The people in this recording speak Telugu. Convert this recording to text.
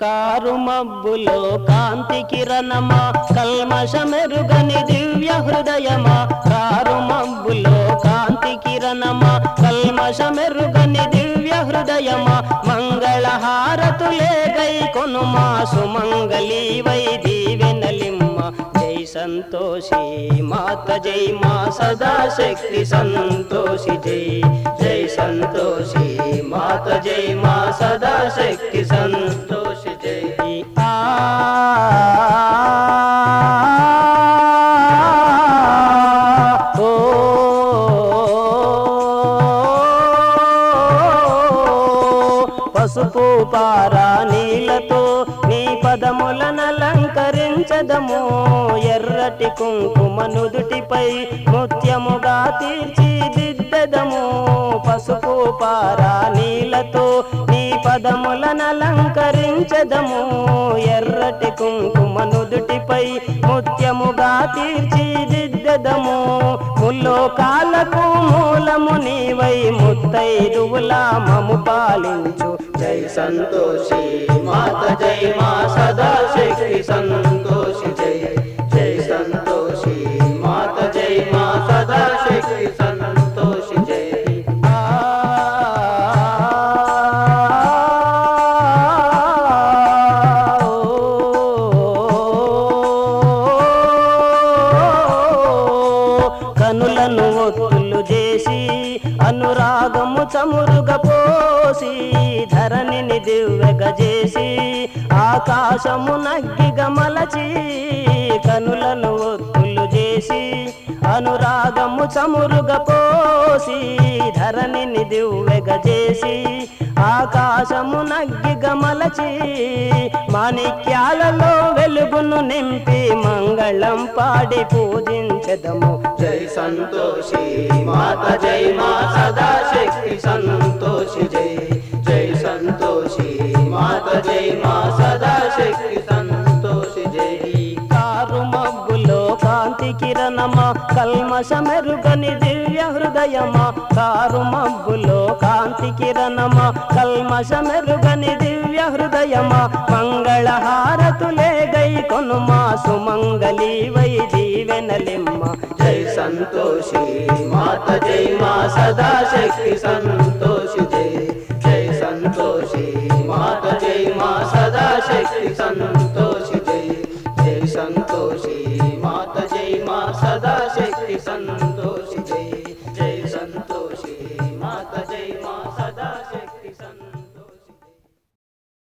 కారు మబ్బులో కాంతి కిరణమా కల్మషమెరుగని దివ్య హృదయమా కారు మబ్బులో కాంతి కిరణమా కల్మషమెరుగని దివ్య హృదయమా మంగళ హారతులే గై కొనుమా సుమంగళి వై దీవెనలిమ్మ జై సంతోషి మాత జై మా సదా శక్తి సంతోషి జై జై సంతోషి మాత జై మా సదా శక్తి సంతోషి జై ఆ ఓ పసుపు పారా నీలతో నీ పదములనలంకరించదము ఎర్రటి కుంకుమ నుదుటిపై ముత్యముగా తీర్చిదిద్దదము పసుపు పారా నీలతో నీ పదములనలంకరించదము ఎర్రటి కుంకుమ నుదుటిపై ముత్యముగా తీర్చిదిద్దదము ముల్లోకాలకు మూలము నీవై ముత్తైదువులా మము పాలించు జై సంతోషి మాత జై మా సదా శక్తి సంతోషి జై జై సంతోషి మాత జై మా సదా శక్తి సంతోషి జై ఆ కనులను ఒత్తులు చేసి అనురాగము చమురుగ పోసి ధరణిని దివ్వెగ చేసి ఆకాశము నగ్గిగ మలచి కనులను ఒత్తులు చేసి అనురాగము చమురుగ పోసి ధరణిని దివ్వెగ చేసి ఆకాశము నగ్గిగ మలచి మాణిక్యాలలో వెలుగును నింపి మంగళం పాడి పూజించదము జై సంతోషి మాత జై మా సదా శక్తి సంతోషి జై జై సంతోషి మాత జై మా సదా శక్తి సంతోషి జై కారు మబ్బులో కాంతి కిరణమా కల్మషమెరుగని దివ్య హృదయమా కారు మబ్బులో కాంతి కిరణమా కల్మషమెరుగని దివ్య హృదయమా మంగళ హారతులే గై కొనుమా సుమంగళి వై దీవెనలిమ్మ జై సంతోషి మాత జై మా సదా శక్తి సంతోషి జై జై సంతోషి మాత జై మా సదా శక్తి సంతోషి